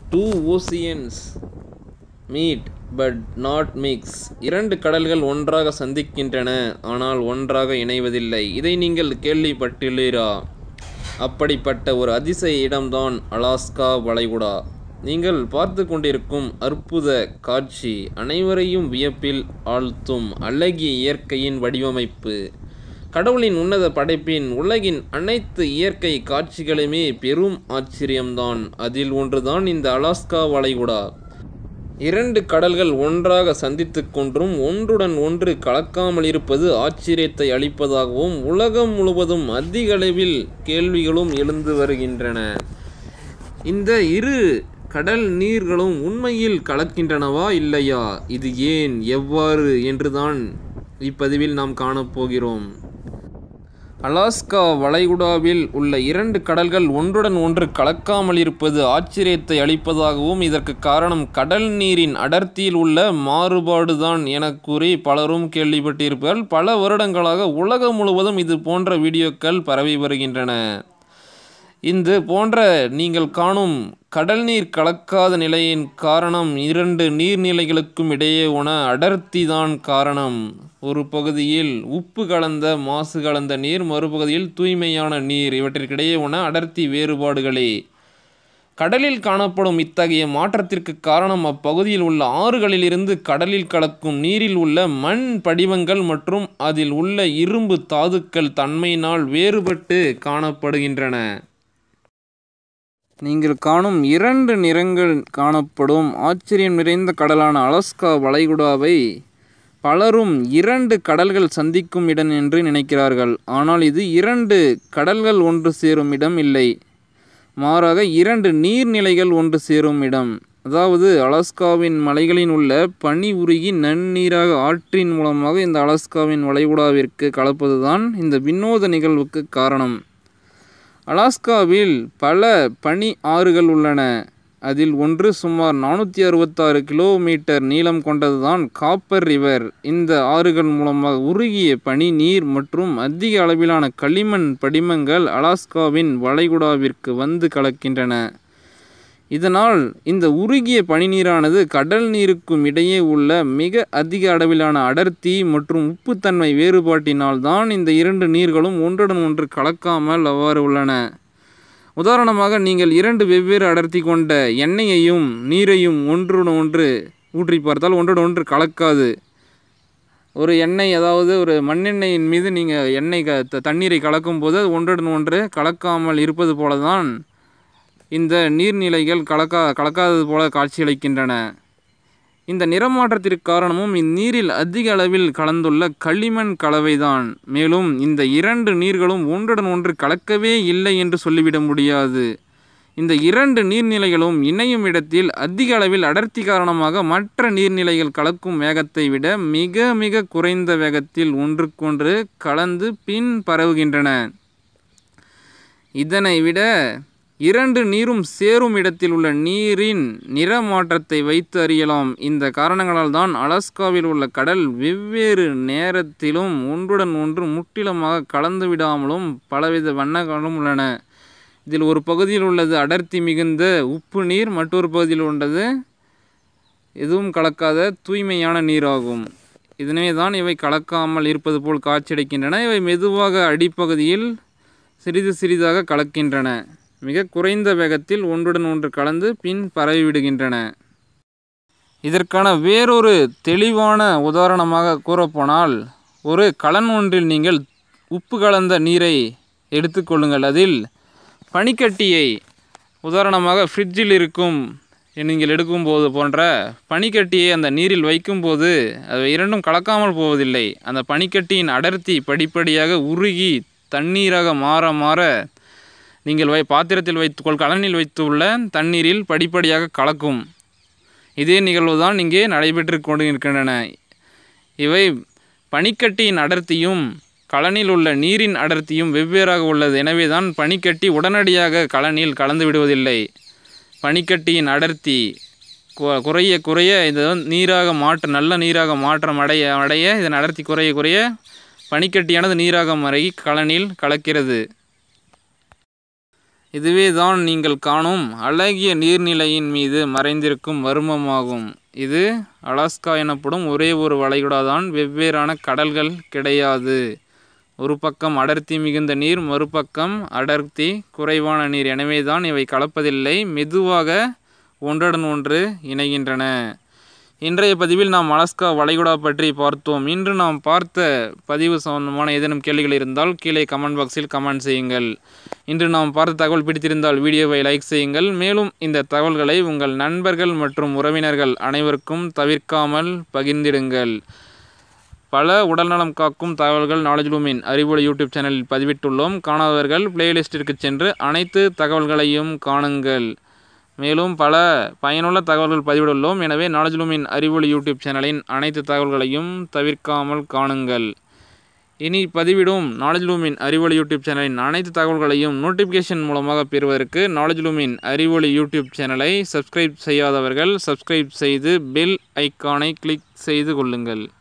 two oceans meet but not mix இரண்டு கடல்கள் ஒன்றாக சந்திக்கின்றன ஆனால் ஒன்றாக இணைவதில்லை இதை நீங்கள் கேள்விப்பட்டுள்ளீரா அப்படிப்பட்ட ஒரு அதிசய இடம்தான் அலாஸ்கா வளைகுடா நீங்கள் பார்த்து கொண்டிருக்கும் அற்புத காட்சி அனைவரையும் வியப்பில் ஆழ்த்தும் அழகிய இயற்கையின் வடிவமைப்பு கடவுளின் உன்னத படைப்பின் உலகின் அனைத்து இயற்கை காட்சிகளுமே பெரும் ஆச்சரியம்தான் அதில் ஒன்றுதான் இந்த அலாஸ்கா வளைகுடா இரண்டு கடல்கள் ஒன்றாக சந்தித்துக் கொன்றும் ஒன்றுடன் ஒன்று கலக்காமல் இருப்பது ஆச்சரியத்தை அளிப்பதாகவும் உலகம் முழுவதும் அதிக அளவில் கேள்விகளும் எழுந்து வருகின்றன இந்த இரு கடல் நீர்களும் உண்மையில் கலக்கின்றனவா இல்லையா இது ஏன் எவ்வாறு என்றுதான் இப்பதிவில் நாம் காணப்போகிறோம் அலாஸ்கா வளைகுடாவில் உள்ள இரண்டு கடல்கள் ஒன்றுடன் ஒன்று கலக்காமல் இருப்பது ஆச்சரியத்தை அளிப்பதாகவும் இதற்கு காரணம் கடல் நீரின் அடர்த்தியில் உள்ள மாறுபாடுதான் என கூறி பலரும் கேள்விப்பட்டிருப்பார்கள் பல வருடங்களாக உலகம் முழுவதும் இது போன்ற வீடியோக்கள் பரவி வருகின்றன இந்த போன்ற நீங்கள் காணும் கடல் நீர் கலக்காத நிலையின் காரணம் இரண்டு நீர்நிலைகளுக்கும் இடையே உன அடர்த்தி தான் காரணம் ஒரு பகுதியில் உப்பு கலந்த மாசு கலந்த நீர் மறுபகுதியில் தூய்மையான நீர் இவற்றிற்கிடையே உன அடர்த்தி வேறுபாடுகளே கடலில் காணப்படும் இத்தகைய மாற்றத்திற்கு காரணம் அப்பகுதியில் உள்ள ஆறுகளிலிருந்து கடலில் கலக்கும் நீரில் உள்ள மண் படிவங்கள் மற்றும் அதில் உள்ள இரும்பு தாதுக்கள் தன்மையினால் வேறுபட்டு காணப்படுகின்றன நீங்கள் காணும் இரண்டு நிறங்கள் காணப்படும் ஆச்சரியம் நிறைந்த கடலான அலஸ்கா வளைகுடாவை பலரும் இரண்டு கடல்கள் சந்திக்கும் இடம் என்று நினைக்கிறார்கள் ஆனால் இது இரண்டு கடல்கள் ஒன்று சேரும் இடம் இல்லை மாறாக இரண்டு நீர்நிலைகள் ஒன்று சேரும் இடம் அதாவது அலாஸ்காவின் மலைகளில் உள்ள பனி உருகி நன்னீராக ஆற்றின் மூலமாக இந்த அலாஸ்காவின் வளைகுடாவிற்கு கலப்பதுதான் இந்த வினோத நிகழ்வுக்கு காரணம் அலாஸ்காவில் பல பனி ஆறுகள் உள்ளன அதில் ஒன்று சுமார் நானூற்றி அறுபத்தாறு கிலோமீட்டர் நீளம் கொண்டதுதான் காப்பர் ரிவர் இந்த ஆறுகள் மூலமாக உருகிய பனி நீர் மற்றும் அதிக அளவிலான களிமண் படிமங்கள் அலாஸ்காவின் வளைகுடாவிற்கு வந்து கலக்கின்றன இதனால் இந்த உருகிய பனிநீரானது கடல் நீருக்கும் இடையே உள்ள மிக அதிக அளவிலான அடர்த்தி மற்றும் உப்புத்தன்மை வேறுபாட்டினால் தான் இந்த இரண்டு நீர்களும் ஒன்றுடன் ஒன்று கலக்காமல் அவ்வாறு உள்ளன உதாரணமாக நீங்கள் இரண்டு வெவ்வேறு அடர்த்தி கொண்ட எண்ணெயையும் நீரையும் ஒன்றுடன் ஒன்று ஊற்றி பார்த்தால் ஒன்றுடன் ஒன்று கலக்காது ஒரு எண்ணெய் அதாவது ஒரு மண்ணெண்ணெயின் மீது நீங்கள் எண்ணெய் க த- தண்ணீரை கலக்கும் போது அது ஒன்றுடன் ஒன்று கலக்காமல் இருப்பது போல தான் இந்த நீர்நிலைகள் கலக்கா கலக்காதது போல காட்சியளிக்கின்றன இந்த நிறமாற்றத்திற்கு காரணமும் இந்நீரில் அதிக அளவில் கலந்துள்ள களிமண் கலவைதான் மேலும் இந்த இரண்டு நீர்களும் ஒன்றுடன் ஒன்று கலக்கவே இல்லை என்று சொல்லிவிட முடியாது இந்த இரண்டு நீர்நிலைகளும் இணையும் இடத்தில் அதிக அளவில் அடர்த்தி காரணமாக மற்ற நீர்நிலைகள் கலக்கும் வேகத்தை விட மிக மிக குறைந்த வேகத்தில் ஒன்றுக்கொன்று கலந்து பின் பரவுகின்றன இதனை விட இரண்டு நீரும் சேரும் இடத்தில் உள்ள நீரின் நிற மாற்றத்தை வைத்து அறியலாம் இந்த காரணங்களால் தான் அலாஸ்காவில் உள்ள கடல் வெவ்வேறு நேரத்திலும் ஒன்றுடன் ஒன்று முற்றிலுமாக கலந்து விடாமலும் பலவித வண்ணங்களும் உள்ளன இதில் ஒரு பகுதியில் உள்ளது அடர்த்தி மிகுந்த உப்பு நீர் மற்றொரு பகுதியில் உள்ளது எதுவும் கலக்காத தூய்மையான நீராகும் இதனவே தான் இவை கலக்காமல் இருப்பது போல் காட்சியளிக்கின்றன இவை மெதுவாக அடிப்பகுதியில் சிறிது சிறிதாக கலக்கின்றன மிக குறைந்த வேகத்தில் ஒன்றுடன் ஒன்று கலந்து பின் பரவிவிடுகின்றன இதற்கான வேறொரு தெளிவான உதாரணமாக கூறப்போனால் ஒரு கலன் ஒன்றில் நீங்கள் உப்பு கலந்த நீரை எடுத்துக்கொள்ளுங்கள் அதில் பனிக்கட்டியை உதாரணமாக ஃப்ரிட்ஜில் இருக்கும் நீங்கள் எடுக்கும்போது போன்ற பனிக்கட்டியை அந்த நீரில் வைக்கும்போது அவை இரண்டும் கலக்காமல் போவதில்லை அந்த பனிக்கட்டியின் அடர்த்தி படிப்படியாக உருகி தண்ணீராக மாற மாற நீங்கள் வை பாத்திரத்தில் வைத்து கொள் கலனில் வைத்துள்ள தண்ணீரில் படிப்படியாக கலக்கும் இதே நிகழ்வு தான் இங்கே நடைபெற்று கொண்டிருக்கின்றன இவை பனிக்கட்டியின் அடர்த்தியும் கலனில் உள்ள நீரின் அடர்த்தியும் வெவ்வேறாக உள்ளது எனவே தான் பனிக்கட்டி உடனடியாக கலனில் கலந்து விடுவதில்லை பனிக்கட்டியின் அடர்த்தி கு- குறைய குறைய இது வந்து நீராக மாற்ற நல்ல நீராக மாற்றம் அடைய அடைய இதன் அடர்த்தி குறைய குறைய பனிக்கட்டியானது நீராக மாறி கலனில் கலக்கிறது இதுவே தான் நீங்கள் காணும் அழகிய நீர்நிலையின் மீது மறைந்திருக்கும் மர்மமாகும் இது அலாஸ்கா எனப்படும் ஒரே ஒரு வளைகுடா தான் வெவ்வேறான கடல்கள் கிடையாது ஒரு பக்கம் அடர்த்தி மிகுந்த நீர் மறுபக்கம் அடர்த்தி குறைவான நீர் எனவே தான் இவை கலப்பதில்லை மெதுவாக ஒன்றுடன் ஒன்று இணைகின்றன இன்றைய பதிவில் நாம் அலாஸ்கா வளைகுடா பற்றி பார்த்தோம் இன்று நாம் பார்த்த பதிவு சம்பந்தமான ஏதேனும் கேள்விகள் இருந்தால் கீழே கமெண்ட் பாக்ஸில் கமெண்ட் செய்யுங்கள் இன்று நாம் பார்த்த தகவல் பிடித்திருந்தால் வீடியோவை லைக் செய்யுங்கள் மேலும் இந்த தகவல்களை உங்கள் நண்பர்கள் மற்றும் உறவினர்கள் அனைவருக்கும் தவிர்க்காமல் பகிர்ந்திடுங்கள் பல உடல்நலம் காக்கும் தகவல்கள் நாலேஜ் லூமின் அறிவொளி யூடியூப் சேனலில் பதிவிட்டுள்ளோம் காணாதவர்கள் பிளேலிஸ்டிற்கு சென்று அனைத்து தகவல்களையும் காணுங்கள் மேலும் பல பயனுள்ள தகவல்கள் பதிவிட்டுள்ளோம் எனவே நாலேஜ் லூமின் அறிவொளி யூடியூப் சேனலின் அனைத்து தகவல்களையும் தவிர்க்காமல் காணுங்கள் இனி பதிவிடும் நாலேஜ் லூமின் அறிவொளி யூடியூப் சேனலின் அனைத்து தகவல்களையும் நோட்டிஃபிகேஷன் மூலமாக பெறுவதற்கு நாலேஜ் லூமின் அறிவொளி யூடியூப் சேனலை சப்ஸ்கிரைப் செய்யாதவர்கள் சப்ஸ்கிரைப் செய்து பெல் ஐக்கானை கிளிக் செய்து கொள்ளுங்கள்